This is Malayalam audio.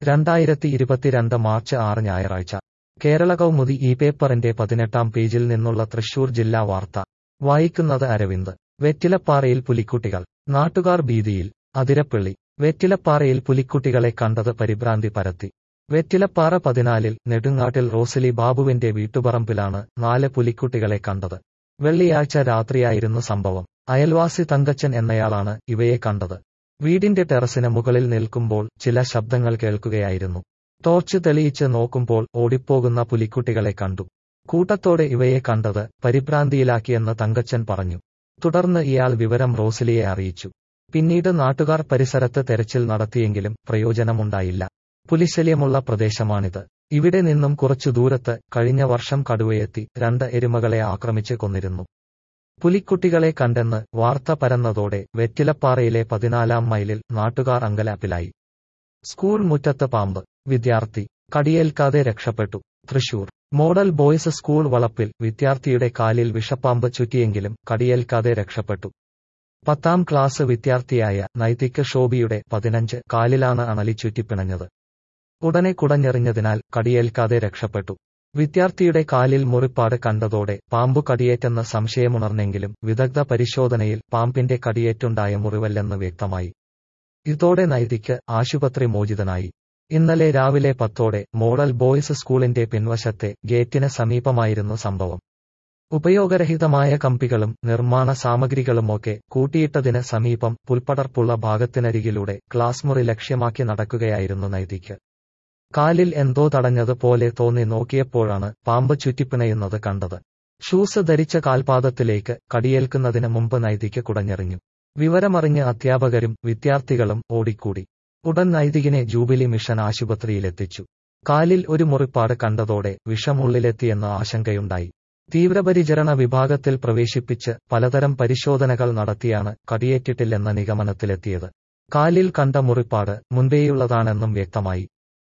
രണ്ടായിരത്തി ഇരുപത്തിരണ്ട് മാർച്ച് ആറ് ഞായറാഴ്ച കേരള കൗമുദി ഈ പേപ്പറിന്റെ പതിനെട്ടാം പേജിൽ നിന്നുള്ള തൃശൂർ ജില്ലാ വാർത്ത വായിക്കുന്നത് അരവിന്ദ് വെറ്റിലപ്പാറയിൽ പുലിക്കുട്ടികൾ നാട്ടുകാർ ഭീതിയിൽ അതിരപ്പള്ളി വെറ്റിലപ്പാറയിൽ പുലിക്കുട്ടികളെ കണ്ടത് പരിഭ്രാന്തി പരത്തി വെറ്റിലപ്പാറ പതിനാലിൽ നെടുങ്ങാട്ടിൽ റോസലി ബാബുവിന്റെ വീട്ടുപറമ്പിലാണ് നാല് പുലിക്കുട്ടികളെ കണ്ടത് വെള്ളിയാഴ്ച രാത്രിയായിരുന്നു സംഭവം അയൽവാസി തങ്കച്ചൻ എന്നയാളാണ് ഇവയെ കണ്ടത് വീടിന്റെ ടെറസിന് മുകളിൽ നിൽക്കുമ്പോൾ ചില ശബ്ദങ്ങൾ കേൾക്കുകയായിരുന്നു ടോർച്ച് തെളിയിച്ച് നോക്കുമ്പോൾ ഓടിപ്പോകുന്ന പുലിക്കുട്ടികളെ കണ്ടു കൂട്ടത്തോടെ ഇവയെ കണ്ടത് പരിഭ്രാന്തിയിലാക്കിയെന്ന് തങ്കച്ചൻ പറഞ്ഞു തുടർന്ന് ഇയാൾ വിവരം റോസലിയെ അറിയിച്ചു പിന്നീട് നാട്ടുകാർ പരിസരത്ത് തെരച്ചിൽ നടത്തിയെങ്കിലും പ്രയോജനമുണ്ടായില്ല പുലിശല്യമുള്ള പ്രദേശമാണിത് ഇവിടെ നിന്നും കുറച്ചു ദൂരത്ത് കഴിഞ്ഞ വർഷം കടുവയെത്തി രണ്ട് എരുമകളെ ആക്രമിച്ച് കൊന്നിരുന്നു പുലിക്കുട്ടികളെ കണ്ടെന്ന് വാർത്ത പരന്നതോടെ വെറ്റിലപ്പാറയിലെ പതിനാലാം മൈലിൽ നാട്ടുകാർ അങ്കലാപ്പിലായി സ്കൂൾ മുറ്റത്ത് പാമ്പ് വിദ്യാർത്ഥി കടിയേൽക്കാതെ രക്ഷപ്പെട്ടു തൃശൂർ മോഡൽ ബോയ്സ് സ്കൂൾ വളപ്പിൽ വിദ്യാർത്ഥിയുടെ കാലിൽ വിഷപ്പാമ്പ് ചുറ്റിയെങ്കിലും കടിയേൽക്കാതെ രക്ഷപ്പെട്ടു പത്താം ക്ലാസ് വിദ്യാർത്ഥിയായ നൈതിക് ഷോബിയുടെ പതിനഞ്ച് കാലിലാണ് അണലി ചുറ്റിപ്പിണഞ്ഞത് ഉടനെ കുടഞ്ഞെറിഞ്ഞതിനാൽ കടിയേൽക്കാതെ രക്ഷപ്പെട്ടു വിദ്യാർത്ഥിയുടെ കാലിൽ മുറിപ്പാട് കണ്ടതോടെ പാമ്പു കടിയേറ്റെന്ന സംശയമുണർന്നെങ്കിലും വിദഗ്ധ പരിശോധനയിൽ പാമ്പിന്റെ കടിയേറ്റുണ്ടായ മുറിവല്ലെന്ന് വ്യക്തമായി ഇതോടെ നൈതിക്ക് ആശുപത്രി മോചിതനായി ഇന്നലെ രാവിലെ പത്തോടെ മോഡൽ ബോയ്സ് സ്കൂളിന്റെ പിൻവശത്തെ ഗേറ്റിന് സമീപമായിരുന്നു സംഭവം ഉപയോഗരഹിതമായ കമ്പികളും നിർമ്മാണ സാമഗ്രികളുമൊക്കെ കൂട്ടിയിട്ടതിന് സമീപം പുൽപ്പടർപ്പുള്ള ഭാഗത്തിനരികിലൂടെ ക്ലാസ് മുറി ലക്ഷ്യമാക്കി നടക്കുകയായിരുന്നു നൈതിക്ക് കാലിൽ എന്തോ തടഞ്ഞത് പോലെ തോന്നി നോക്കിയപ്പോഴാണ് പാമ്പ് ചുറ്റിപ്പിണയുന്നത് കണ്ടത് ഷൂസ് ധരിച്ച കാൽപാദത്തിലേക്ക് കടിയേൽക്കുന്നതിന് മുമ്പ് നൈതിക്ക് കുടഞ്ഞെറിഞ്ഞു വിവരമറിഞ്ഞ് അധ്യാപകരും വിദ്യാർത്ഥികളും ഓടിക്കൂടി ഉടൻ നൈതികിനെ ജൂബിലി മിഷൻ ആശുപത്രിയിലെത്തിച്ചു കാലിൽ ഒരു മുറിപ്പാട് കണ്ടതോടെ വിഷമുള്ളിലെത്തിയെന്ന ആശങ്കയുണ്ടായി തീവ്രപരിചരണ വിഭാഗത്തിൽ പ്രവേശിപ്പിച്ച് പലതരം പരിശോധനകൾ നടത്തിയാണ് കടിയേറ്റിട്ടില്ലെന്ന നിഗമനത്തിലെത്തിയത് കാലിൽ കണ്ട മുറിപ്പാട് മുൻപേയുള്ളതാണെന്നും വ്യക്തമായി